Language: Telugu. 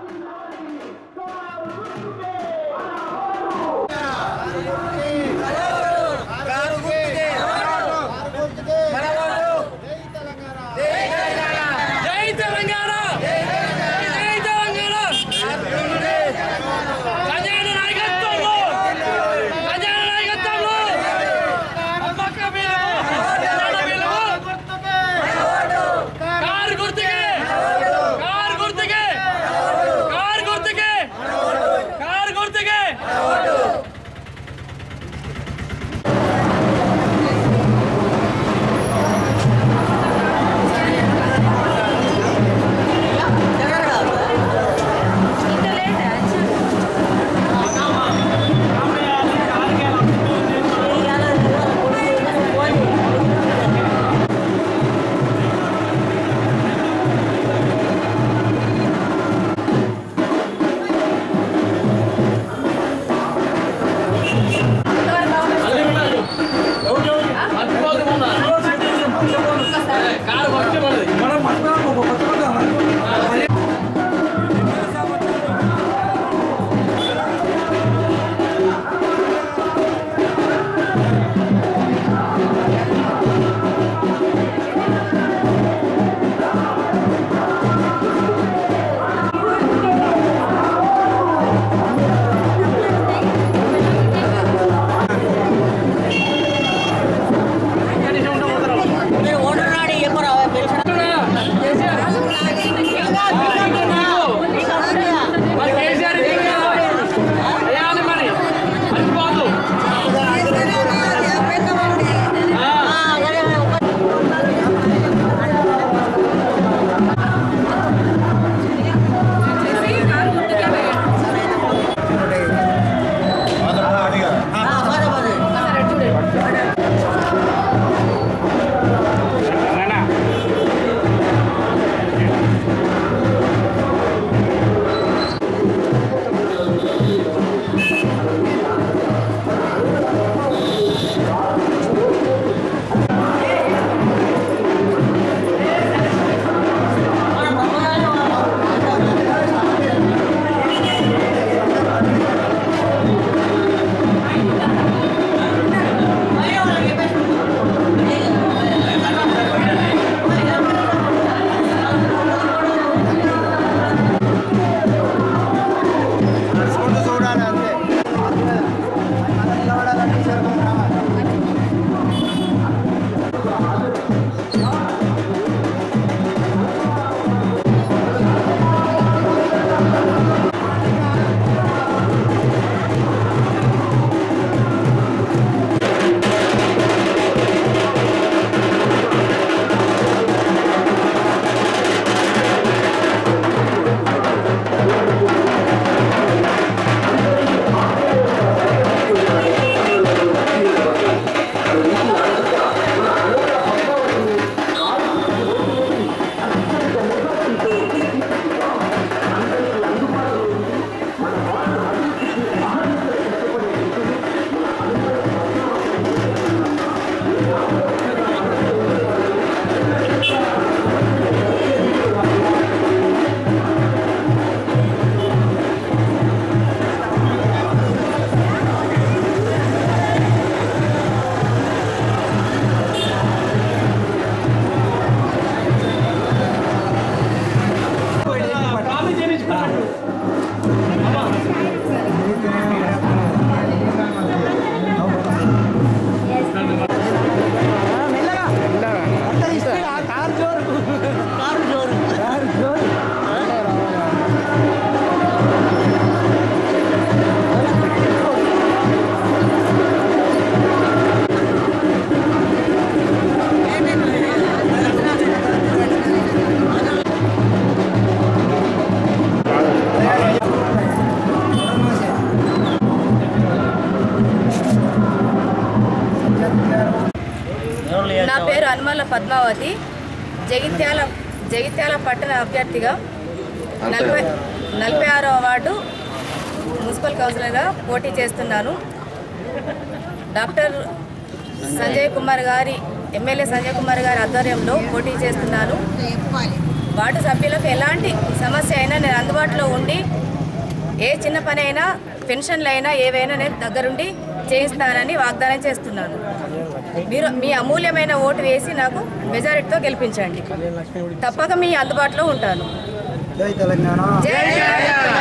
జై తెలంగాణ జై తెలంగాణ ఖజాన నాయకత్వంలో ఖజాన నాయకత్వంలో అమ్మక్క మీరు ఖజాన మీరు కారు గుర్తుకే కారు గుర్తుకే కారు గుర్తుకే కారు గుర్తుకే కారు వచ్చి మనది మరి కేసీఆర్ ఇంకా వేయాలి మరి మర్చిపోదు చూడాలి అంతే నా పేరు హనుమల్ల పద్మావతి జగిత్యాల జగిత్యాల పట్టణ అభ్యర్థిగా నలభై నలభై ఆరవ వార్డు మున్సిపల్ కౌన్సిలర్గా పోటీ చేస్తున్నాను డాక్టర్ సంజయ్ కుమార్ గారి ఎమ్మెల్యే సంజయ్ కుమార్ గారి ఆధ్వర్యంలో పోటీ చేస్తున్నాను వార్డు సభ్యులకు ఎలాంటి సమస్య అయినా నేను అందుబాటులో ఉండి ఏ చిన్న పని అయినా పెన్షన్లు అయినా ఏవైనా నేను దగ్గరుండి చేయిస్తానని వాగ్దానం చేస్తున్నాను మీరు మీ అమూల్యమైన ఓటు వేసి నాకు మెజారిటీతో గెలిపించండి తప్పక మీ అందుబాటులో ఉంటాను జై తెలంగాణ జై తెలంగాణ